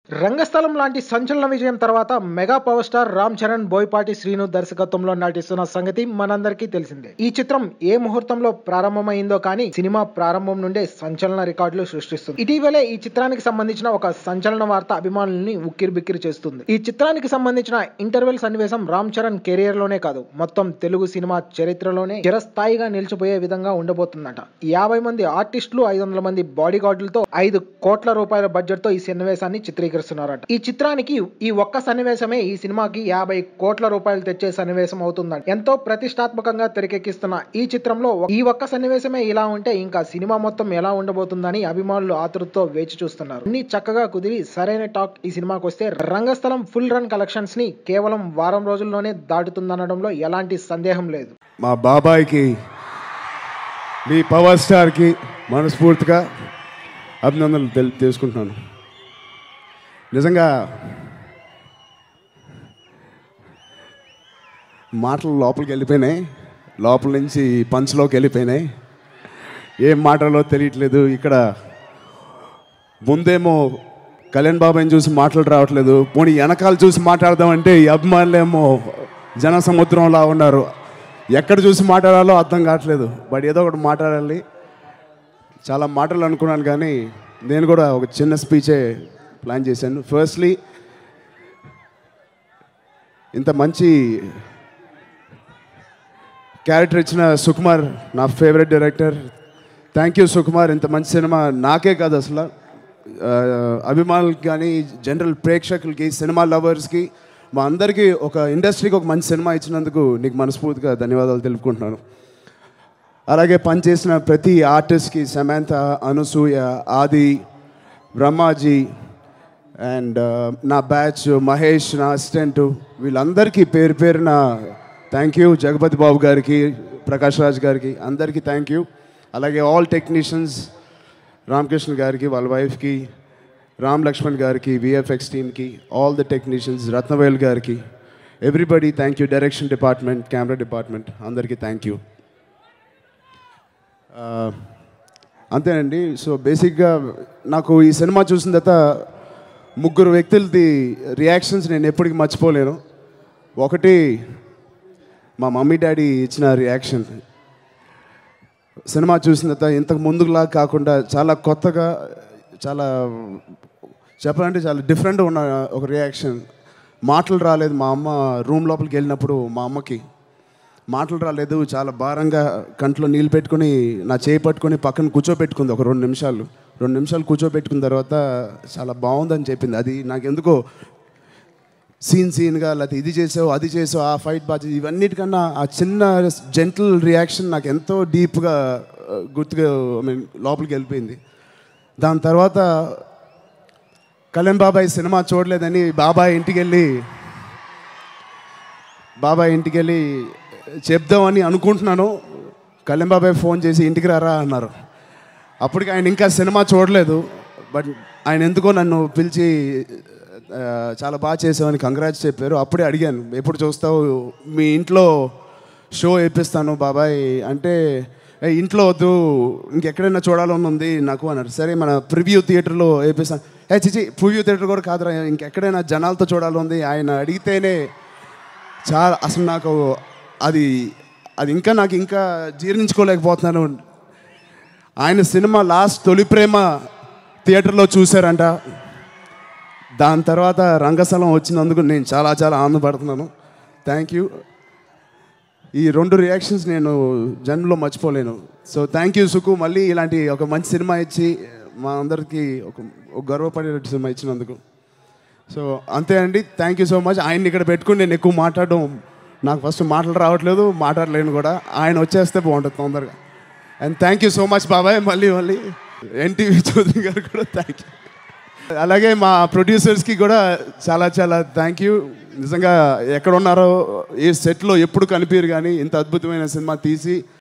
రంగస్థలం లాంటి సంచలన విజయం తర్వాత mega power star Ram Charan Boyapati Srinu దర్శకత్వంలో నటిస్తున్న సంగతి మనందరికీ తెలిసిందే ఈ చిత్రం ఏ ముహూర్తంలో ప్రారంభమైందో కానీ సినిమా ప్రారంభం నుండే సంచలన రికార్డులు సృష్టిస్తుంది ఇటీవలే ఈ చిత్రానికి సంబంధించిన ఒక సంచలన వార్త అభిమానుల్ని ఉక్కిరి బిక్కిరి చేస్తుంది ఈ చిత్రానికి సంబంధించిన ఇంటర్వెల్ సన్నివేశం రామ్ చరణ్ కెరియర్ లోనే కాదు మొత్తం తెలుగు సినిమా చరిత్రలోనే చిరస్థాయిగా నిలిచిపోయే విధంగా ఉండబోతుందట యాభై మంది ఆర్టిస్టులు ఐదు వందల మంది బాడీ గార్డులతో ఐదు కోట్ల రూపాయల బడ్జెట్ తో ఈ సన్నివేశాన్ని చిత్రీకరిస్తున్నారట ఈ చిత్రానికి ఈ ఒక్క సన్నివేశమే ఈ సినిమాకి యాభై కోట్ల రూపాయలు తెచ్చే సన్నివేశం అవుతుందంట ఎంతో ప్రతిష్టాత్మకంగా తెరకెక్కిస్తున్న ఈ చిత్రంలో ఈ ఒక్క సన్నివేశమే ఇలా ఉంటే ఇంకా సినిమా మొత్తం ఎలా ఉండబోతుందని అభిమానులు ఆతృతతో వేచి చూస్తున్నారు అన్ని చక్కగా కుదిరి సరైన టాక్ ఈ సినిమాకి వస్తే రంగస్థలం ఫుల్ రన్ కలెక్షన్స్ ని కేవలం వారం రోజుల్లోనే దాటుతుందనడంలో ఎలాంటి సందేహం లేదు మా బాబాయ్కి మీ పవర్ స్టార్కి మనస్ఫూర్తిగా అభినందనలు తెలి తెలుసుకుంటున్నాను నిజంగా మాటలు లోపలికి వెళ్ళిపోయినాయి లోపల నుంచి పంచ్లోకి వెళ్ళిపోయినాయి ఏం మాటలో తెలియట్లేదు ఇక్కడ ముందేమో కళ్యాణ్ బాబాయ్ని చూసి మాటలు రావట్లేదు పోనీ వెనకాల చూసి మాట్లాడదామంటే ఈ అభిమానులేమో జన సముద్రంలా ఉన్నారు ఎక్కడ చూసి మాట్లాడాలో అర్థం కావట్లేదు బట్ ఏదో ఒకటి మాట్లాడాలి చాలా మాటలు అనుకున్నాను కానీ నేను కూడా ఒక చిన్న స్పీచే ప్లాన్ చేశాను ఫస్ట్లీ ఇంత మంచి క్యారెక్టర్ ఇచ్చిన సుకుమార్ నా favourite director thank you Sukumar ఇంత మంచి సినిమా నాకే కాదు అసలు ఆ, అభిమానులకి కానీ జనరల్ ప్రేక్షకులకి సినిమా లవర్స్కి మా అందరికీ ఒక ఇండస్ట్రీకి ఒక మంచి సినిమా ఇచ్చినందుకు నీకు మనస్ఫూర్తిగా ధన్యవాదాలు తెలుపుకుంటున్నాను అలాగే పనిచేసిన ప్రతి ఆర్టిస్ట్కి సమాంత అనసూయ ఆది బ్రహ్మాజీ అండ్ నా బ్యాచ్ మహేష్ నా అసిస్టెంట్ వీళ్ళందరికీ పేరు పేరున థ్యాంక్ యూ జగపతి బాబు గారికి ప్రకాష్ రాజ్ గారికి అందరికీ థ్యాంక్ యూ అలాగే ఆల్ టెక్నీషియన్స్ రామకృష్ణ గారికి వాళ్ళ వైఫ్కి రామ్ లక్ష్మణ్ గారికి విఎఫ్ఎక్స్ టీమ్కి ఆల్ ద టెక్నీషియన్స్ రత్నవేల్ గారికి everybody thank you direction department camera department అందరికీ థ్యాంక్ యూ ఆ, అంతేనండి సో బేసిక్గా నాకు ఈ సినిమా చూసిన తర్వాత ముగ్గురు వ్యక్తులది రియాక్షన్స్ నేను ఎప్పటికీ మర్చిపోలేను ఒకటి మా మమ్మీ డాడీ ఇచ్చిన రియాక్షన్ సినిమా చూసిన తర్వాత ఇంతకు ముందులా కాకుండా చాలా కొత్తగా చాలా చెప్పాలంటే చాలా డిఫరెంట్గా ఉన్న ఒక రియాక్షన్ మాటలు రాలేదు మా అమ్మ రూమ్ లోపలికి వెళ్ళినప్పుడు మా అమ్మకి మాటలు రాలేదు చాలా భారంగా కంట్లో నీళ్ళు పెట్టుకొని నా చేయి పట్టుకొని పక్కన కూర్చోబెట్టుకుంది ఒక రెండు నిమిషాలు రెండు నిమిషాలు కూర్చోబెట్టుకున్న తర్వాత చాలా బాగుందని చెప్పింది అది నాకెందుకో సీన్ సీన్గా లేకపోతే ఇది చేసావు అది చేసావు ఆ ఫైట్ బాగా చేసావు, ఇవన్నిటికన్నా ఆ చిన్న జెంటల్ రియాక్షన్ నాకు ఎంతో డీప్గా గుర్తుగా ఐ మీన్ లోపలికి వెళ్ళిపోయింది దాని తర్వాత కళ్యాణ్ బాబాయ్ సినిమా చూడలేదని బాబాయ్ ఇంటికి వెళ్ళి బాబాయ్ ఇంటికి వెళ్ళి చెప్దామని అనుకుంటున్నాను కళ్యాణ్ బాబాయ్ ఫోన్ చేసి ఇంటికి రారా అన్నారు అప్పటికి ఆయన ఇంకా సినిమా చూడలేదు బట్ ఆయన ఎందుకో నన్ను పిలిచి ఆ, చాలా బాగా చేసావని కంగ్రాట్స్ చెప్పారు అప్పుడే అడిగాను ఎప్పుడు చూస్తావు మీ ఇంట్లో షో వేపిస్తాను బాబాయ్ అంటే "ఏ, ఇంట్లో వద్దు ఇంకెక్కడైనా చూడాలని ఉంది నాకు అన్నారు సరే మన ప్రివ్యూ థియేటర్లో వేపిస్తాను ఏ చిచి ప్రివ్యూ థియేటర్ కూడా కాదురా ఇంకెక్కడైనా జనాలతో చూడాలని ఉంది ఆయన అడిగితేనే చాలా అసలు నాకు అది అది ఇంకా నాకు ఇంకా జీర్ణించుకోలేకపోతున్నాను ఆయన సినిమా లాస్ట్ తొలి ప్రేమ థియేటర్లో చూశారంట దాని తర్వాత రంగస్థలం వచ్చినందుకు నేను చాలా చాలా ఆనందపడుతున్నాను థ్యాంక్ యూ ఈ రెండు రియాక్షన్స్ నేను జన్మలో మర్చిపోలేను సో థ్యాంక్ యూ సుకు మళ్ళీ ఇలాంటి ఒక మంచి సినిమా ఇచ్చి మా అందరికీ ఒక ఒక గర్వపడేటట్టు సినిమా ఇచ్చినందుకు సో అంతే అండి థ్యాంక్ యూ సో మచ్ ఆయన్ని ఇక్కడ పెట్టుకుని నేను ఎక్కువ మాట్లాడడం నాకు ఫస్ట్ మాటలు రావట్లేదు మాట్లాడలేను కూడా ఆయన వచ్చేస్తే బాగుంటుంది తొందరగా and thank you so much బాబాయ్ మళ్ళీ మళ్ళీ ఎన్టీవీ చౌదరి గారు కూడా థ్యాంక్ యూ అలాగే మా ప్రొడ్యూసర్స్కి కూడా చాలా చాలా థ్యాంక్ యూ నిజంగా ఎక్కడ ఉన్నారో ఏ సెట్లో ఎప్పుడు కనిపించరు కానీ ఇంత అద్భుతమైన సినిమా తీసి